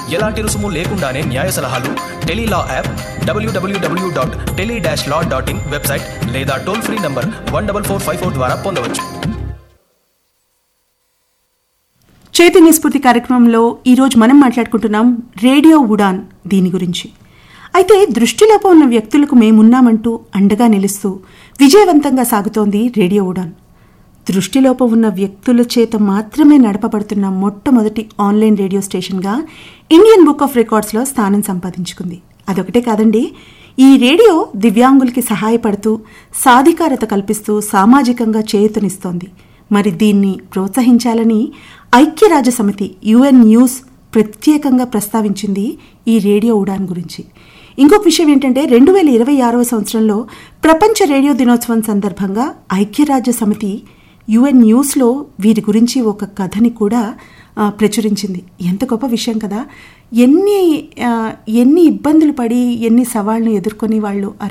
ఎలాంటి రుసుము లేకుండానే న్యాయ సలహాలు Tele Law app WWW dot tele dash law dot in website లేదా toll free number one double four five four ద్వారా పొందవచ్చు చైతన్య స్ఫూర్తి కార్యక్రమంలో ఈరోజు మనం మాట్లాడుకుంటున్నాం రేడియో ఉడాన్ దీని గురించి అయితే దృష్టిలోపం ఉన్న వ్యక్తులకు మేమున్నామంటూ అండగా నిలుస్తూ విజయవంతంగా సాగుతోంది రేడియో ఉడాన్ దృష్టిలోపం ఉన్న వ్యక్తుల చేత మాత్రమే నడపబడుతున్న మొట్టమొదటి ఆన్లైన్ రేడియో స్టేషన్గా ఇండియన్ బుక్ ఆఫ్ రికార్డ్స్లో స్థానం సంపాదించుకుంది అదొకటే కాదండి ఈ రేడియో దివ్యాంగులకి సహాయపడుతూ సాధికారత కల్పిస్తూ సామాజికంగా చేయూతనిస్తోంది మరి దీన్ని ప్రోత్సహించాలని ఐక్యరాజ్య సమితి యుఎన్ న్యూస్ ప్రత్యేకంగా ప్రస్తావించింది ఈ రేడియో ఉడాన్ గురించి ఇంకొక విషయం ఏంటంటే రెండు వేల ఇరవై ఆరవ సంవత్సరంలో ప్రపంచ రేడియో దినోత్సవం సందర్భంగా ఐక్యరాజ్య సమితి యుఎన్ న్యూస్లో వీరి గురించి ఒక కథని కూడా ఆ, ప్రచురించింది ఎంత గొప్ప విషయం కదా ఎన్ని ఆ, ఎన్ని ఇబ్బందులు పడి ఎన్ని సవాళ్ళను ఎదుర్కొని వాళ్ళు ఆ